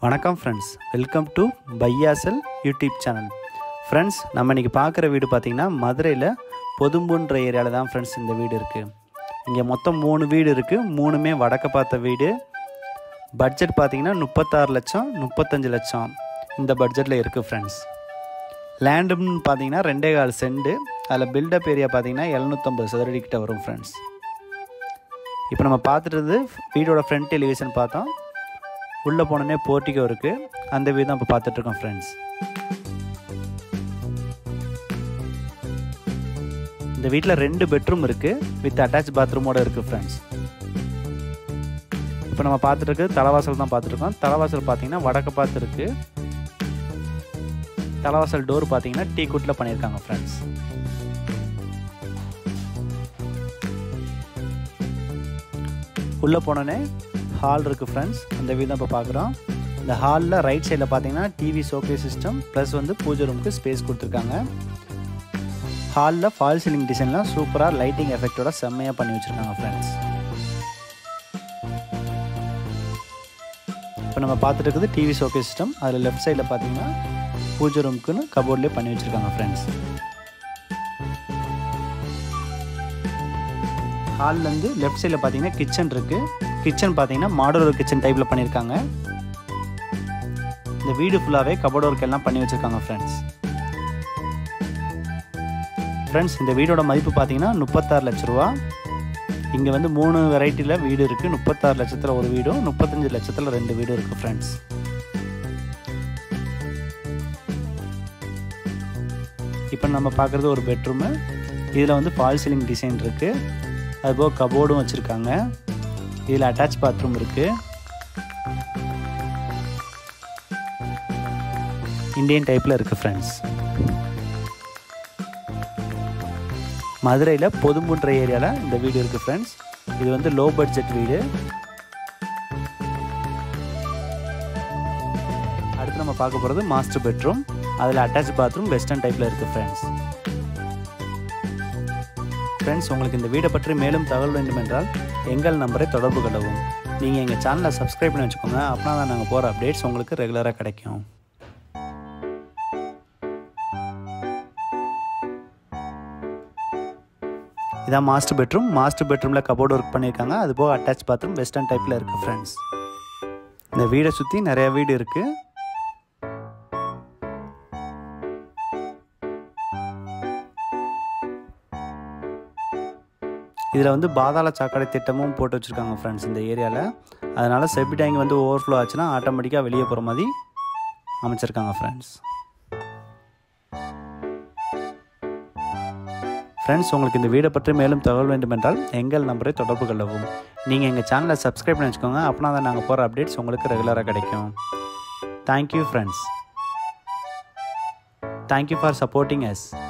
வணக்கம் friends welcome to பையாசல் YouTube channel friends நம்ம இன்றைக்கி பார்க்குற வீடு பார்த்திங்கன்னா மதுரையில் பொதும்புன்ற ஏரியாவில் தான் ஃப்ரெண்ட்ஸ் இந்த வீடு இருக்குது இங்கே மொத்தம் மூணு வீடு இருக்குது மூணுமே வடக்க பார்த்த வீடு பட்ஜெட் பார்த்திங்கன்னா முப்பத்தாறு லட்சம் முப்பத்தஞ்சு லட்சம் இந்த பட்ஜெட்டில் இருக்குது ஃப்ரெண்ட்ஸ் லேண்டுன்னு பார்த்தீங்கன்னா ரெண்டே கால் செண்டு அதில் பில்டப் ஏரியா பார்த்தீங்கன்னா எழுநூற்றம்பது சதுரடி கிட்ட வரும் ஃப்ரெண்ட்ஸ் இப்போ நம்ம பார்த்துட்டு வீடோட ஃப்ரண்ட் எலிவேஷன் பார்த்தோம் உள்ளே போனோடனே போர்ட்டிகோ இருக்குது அந்த வீடு தான் இப்போ பார்த்துட்ருக்கோம் ஃப்ரெண்ட்ஸ் இந்த வீட்டில் ரெண்டு பெட்ரூம் இருக்குது வித் அட்டாச் பாத்ரூமோடு இருக்குது ஃப்ரெண்ட்ஸ் இப்போ நம்ம பார்த்துட்டு தலைவாசல் தான் பார்த்துருக்கோம் தலைவாசல் பார்த்தீங்கன்னா வடக்கு பார்த்து இருக்குது தலைவாசல் டோர் பார்த்தீங்கன்னா டீ குட்டில் பண்ணியிருக்காங்க ஃப்ரெண்ட்ஸ் உள்ளே போனோடனே ஹால் இருக்குது ஃப்ரெண்ட்ஸ் அந்த வீடு தான் இப்போ பார்க்குறோம் இந்த ஹாலில் ரைட் சைடில் பார்த்தீங்கன்னா டிவி சோகே சிஸ்டம் ப்ளஸ் வந்து பூஜை ரூமுக்கு ஸ்பேஸ் கொடுத்துருக்காங்க ஹாலில் ஃபால் சீலிங் டிசைன்லாம் சூப்பராக லைட்டிங் எஃபெக்டோட செம்மையாக பண்ணி வச்சுருக்காங்க ஃப்ரெண்ட்ஸ் இப்போ நம்ம பார்த்துட்டு இருக்குது டிவி சோகே சிஸ்டம் அதில் லெஃப்ட் சைடில் பார்த்தீங்கன்னா பூஜை ரூமுக்குன்னு கபோர்ட்லேயே பண்ணி வச்சுருக்காங்க ஃப்ரெண்ட்ஸ் ஹால்லேருந்து லெஃப்ட் சைடில் பார்த்தீங்கன்னா கிச்சன் இருக்குது கிச்சன் பார்த்தீங்கன்னா மாடுலர் கிச்சன் டைப்பில் பண்ணியிருக்காங்க இந்த வீடு ஃபுல்லாகவே கபோர்ட் ஒர்க் எல்லாம் பண்ணி வச்சுருக்காங்க ஃப்ரெண்ட்ஸ் ஃப்ரெண்ட்ஸ் இந்த வீடோட மதிப்பு பார்த்தீங்கன்னா முப்பத்தாறு லட்ச ரூபா இங்கே வந்து மூணு வெரைட்டியில் வீடு இருக்குது முப்பத்தாறு லட்சத்தில் ஒரு வீடும் முப்பத்தஞ்சு லட்சத்தில் ரெண்டு வீடும் இருக்குது ஃப்ரெண்ட்ஸ் இப்போ நம்ம பார்க்குறது ஒரு பெட்ரூமு இதில் வந்து ஃபால் சீலிங் டிசைன் இருக்குது அதுபோக கபோர்டும் வச்சுருக்காங்க இதில் அட்டாச் பாத்ரூம் இருக்குது இந்தியன் டைப்பில் இருக்குது ஃப்ரெண்ட்ஸ் மதுரையில் பொதும்புன்ற ஏரியாவில் இந்த வீடு இருக்குது ஃப்ரெண்ட்ஸ் இது வந்து லோ பட்ஜெட் வீடு அடுத்து நம்ம பார்க்க போகிறது மாஸ்டர் பெட்ரூம் அதில் அட்டாச் பாத்ரூம் வெஸ்டர்ன் டைப்பில் இருக்குது ஃப்ரெண்ட்ஸ் ஃப்ரெண்ட்ஸ் உங்களுக்கு இந்த வீடை பற்றி மேலும் தகவல் வேண்டும் என்றால் எங்கள் நம்பரை தொடர்பு கொள்ளவும் நீங்கள் எங்கள் சேனலை சப்ஸ்கிரைப் பண்ணி வச்சுக்கோங்க அப்படின்னா தான் நாங்கள் போகிற அப்டேட்ஸ் உங்களுக்கு ரெகுலராக கிடைக்கும் இதான் மாஸ்டர் பெட்ரூம் மாஸ்டர் பெட்ரூமில் கபோர்டு ஒர்க் பண்ணியிருக்காங்க அது போக அட்டாச் பாத்ரூம் வெஸ்டர்ன் டைப்பில் இருக்குது ஃப்ரெண்ட்ஸ் இந்த வீடை சுற்றி நிறைய வீடு இருக்குது இதில் வந்து பாதாள சாக்கடை திட்டமும் போட்டு வச்சுருக்காங்க ஃப்ரெண்ட்ஸ் இந்த ஏரியாவில் அதனால் செப்டி டேங்க் வந்து ஓவர்ஃப்ளோ ஆச்சுன்னா ஆட்டோமேட்டிக்காக வெளியே போகிற மாதிரி அமைச்சிருக்காங்க ஃப்ரெண்ட்ஸ் ஃப்ரெண்ட்ஸ் உங்களுக்கு இந்த வீடை பற்றி மேலும் தகவல் வேண்டுமென்றால் எங்கள் நம்பரை தொடர்பு கொள்ளவும் நீங்கள் எங்கள் சேனலை சப்ஸ்கிரைப் பண்ணி வச்சுக்கோங்க அப்படின்னா தான் நாங்கள் போகிற அப்டேட்ஸ் உங்களுக்கு ரெகுலராக கிடைக்கும் thank you friends thank you for supporting S